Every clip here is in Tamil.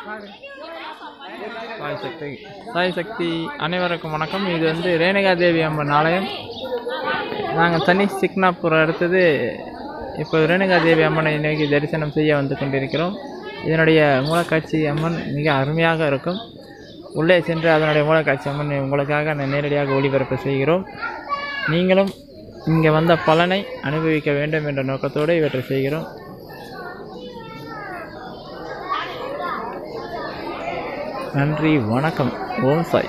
சாய் சக்தி சாய் சக்தி அனைவருக்கும் வணக்கம் இது வந்து ரேணுகா தேவி அம்மன் ஆலயம் நாங்கள் தனி சிக்னாப்பூர் அடுத்தது இப்போ ரேணுகா தேவி அம்மனை நோக்கி தரிசனம் செய்ய வந்து கொண்டிருக்கிறோம் இதனுடைய மூலக்காட்சி அம்மன் மிக அருமையாக இருக்கும் உள்ளே சென்று அதனுடைய மூலக்காட்சி அம்மன் உங்களுக்காக நான் நேரடியாக ஒளிபரப்பு செய்கிறோம் நீங்களும் இங்கே வந்த பலனை அனுபவிக்க வேண்டும் என்ற நோக்கத்தோடு இவற்றை செய்கிறோம் நன்றி வணக்கம் ஓம் சாய்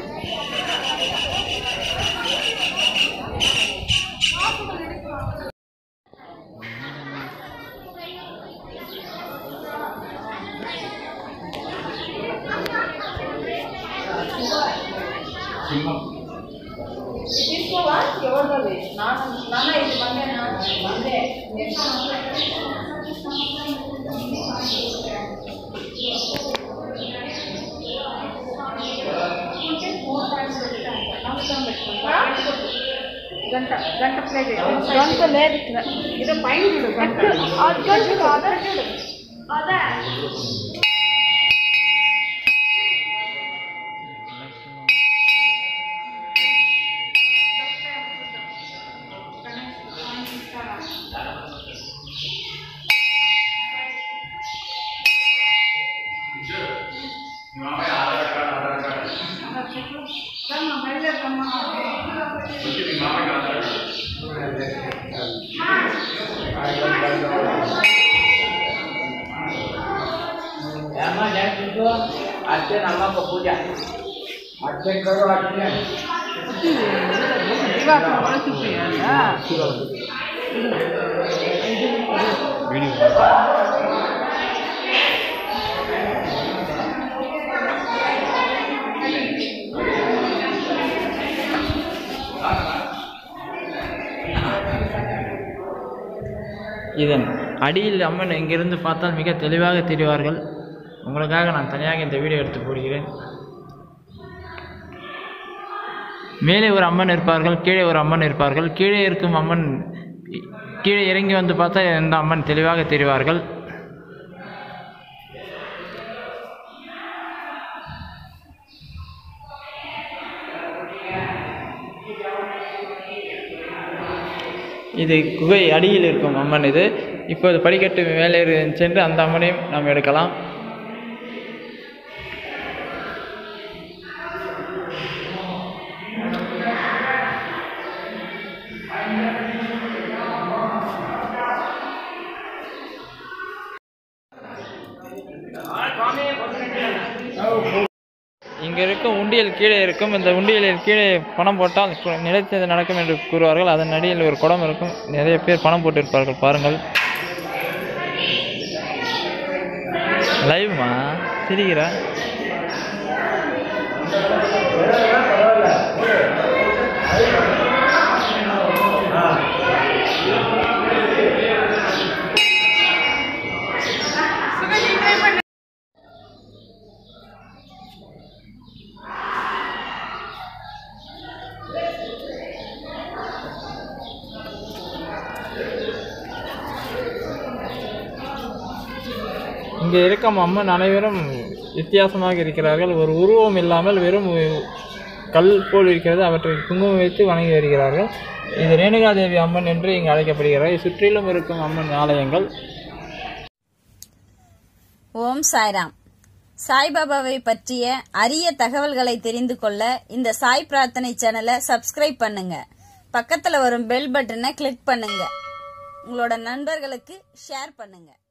గంట గంట ప్లేట్ గంట లేదు ఇక్కడ ఇది పైన చూడు గంట అది గంట కాదు చూడు అదే இதன் அடியில் அம்மன் இங்கிருந்து பார்த்தால் மிக தெளிவாக தெரிவார்கள் உங்களுக்காக நான் தனியாக இந்த வீடியோ எடுத்து போடுகிறேன் மேலே ஒரு அம்மன் இருப்பார்கள் கீழே ஒரு அம்மன் இருப்பார்கள் கீழே இருக்கும் அம்மன் இ- கீழே இறங்கி வந்து பார்த்தா இந்த அம்மன் தெளிவாக தெரிவார்கள் இது குகை அடியில் இருக்கும் அம்மன் இது இப்போது படிக்கட்டு மேலே இரு- சென்று அந்த அம்மனையும் நாம் எடுக்கலாம் இங்கே இருக்கும் உண்டியல் கீழே இருக்கும் இந்த உண்டியலில் கீழே பணம் போட்டால் கு- நிலைத்தது நடக்கும் என்று கூறுவார்கள் அதன் அடியில் ஒரு குடம் இருக்கும் நிறைய பேர் பணம் போட்டிருப்பார்கள் பாருங்கள் லைவ்மா சிரிக்கிறா இங்கே இருக்கும் அம்மன் அனைவரும் வித்தியாசமாக இருக்கிறார்கள் ஒரு உருவம் இல்லாமல் வெறும் கல் போல் இருக்கிறது அவற்றை குங்குமம் வைத்து வணங்கி வருகிறார்கள் இது ரேணுகாதேவி அம்மன் என்று இங்கு அழைக்கப்படுகிறது சுற்றிலும் இருக்கும் அம்மன் ஆலயங்கள் ஓம் சாய்ராம் சாய்பாபாவை பற்றிய அரிய தகவல்களை தெரிந்து கொள்ள இந்த சாய் பிரார்த்தனை சேனலை சப்ஸ்கிரைப் பண்ணுங்க பக்கத்துல வரும் பெல் பட்டனை கிளிக் பண்ணுங்க உங்களோட நண்பர்களுக்கு ஷேர் பண்ணுங்க